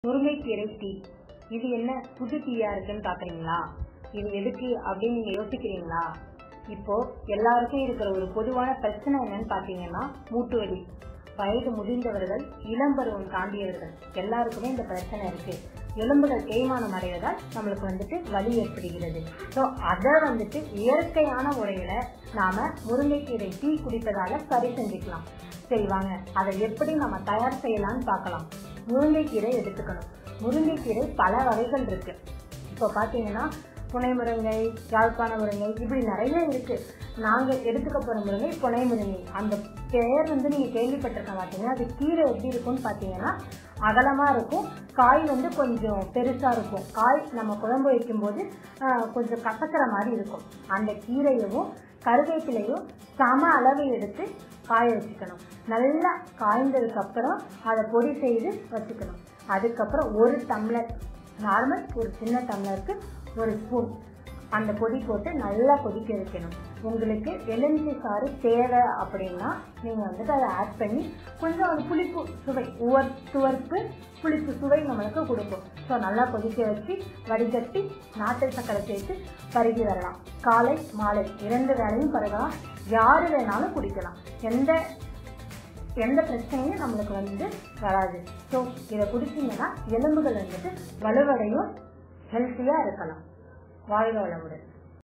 முருங்கைக்கீரை டீ இது என்ன புது டீயா இருக்குன்னு பாக்குறீங்களா இது எதுக்கு அப்படின்னு நீங்க யோசிக்கிறீங்களா இப்போ எல்லாருக்கும் இருக்கிற ஒரு பொதுவான பிரச்சனை என்னன்னு பாத்தீங்கன்னா மூட்டு வலி வயது முதிர்ந்தவர்கள் இளம் பருவம் தாண்டியவர்கள் எல்லாருக்குமே இந்த பிரச்சனை இருக்கு எலும்புகள் தேய்மானம் அடைவதால் நம்மளுக்கு வந்துட்டு வலி ஏற்படுகிறது ஸோ அதை வந்துட்டு இயற்கையான முறையில நாம முருங்கைக்கீரை டீ குடிப்பதால சரி செஞ்சுக்கலாம் சரி வாங்க அதை எப்படி நம்ம தயார் செய்யலாம்னு பார்க்கலாம் முருங்கைக்கீரை எடுத்துக்கணும் முருங்கைக்கீரை பல வகைகள் இருக்கு இப்போ பார்த்தீங்கன்னா புனை முருங்கை யாழ்ப்பாண முருங்கை இப்படி நிறைய இருக்கு நாங்க எடுத்துக்க போற முருங்கை புனை முருங்கை அந்த பெயர் வந்து நீங்க கேள்விப்பட்டிருக்க மாட்டீங்க அது கீரை எப்படி இருக்கும்னு பார்த்தீங்கன்னா அகலமா இருக்கும் காய் வந்து கொஞ்சம் பெருசா இருக்கும் காய் நம்ம குழம்பு வைக்கும்போது ஆஹ், கொஞ்சம் கசக்கிற மாதிரி இருக்கும் அந்த கீரையவும் கருவேப்பிலையும் சம அளவு எடுத்து காய வச்சுக்கணும் நல்லா காய்ந்ததுக்கு அப்புறம் அதை பொடி செய்து வச்சுக்கணும் அதுக்கப்புறம் ஒரு டம்ளர் நார்மல் ஒரு சின்ன டம்ளருக்கு ஒரு ஸ்பூன் அந்த பொடி போட்டு நல்லா கொதிக்க வைக்கணும் உங்களுக்கு எலுமிச்சை சாறு தேவை அப்படின்னா நீங்கள் வந்துட்டு அதை ஆட் பண்ணி கொஞ்சம் ஒரு புளிப்பு சுவை உவர் துவர்ப்பு புளிப்பு சுவை நம்மளுக்கு கொடுக்கும் ஸோ நல்லா கொதிக்க வச்சு வடிகட்டி நாட்டு சக்கரை சேர்த்து பருகி வரலாம் காலை மாலை இரண்டு வேளையும் பருகலாம் யார் வேணாலும் குடிக்கலாம் எந்த எந்த பிரச்சனையும் நம்மளுக்கு வந்து வராது ஸோ இதை குடிச்சிங்கன்னா எலும்புகள் வந்துட்டு வலுவடையும் ஹெல்த்தியாக இருக்கலாம் வாழ்க வளமுடன்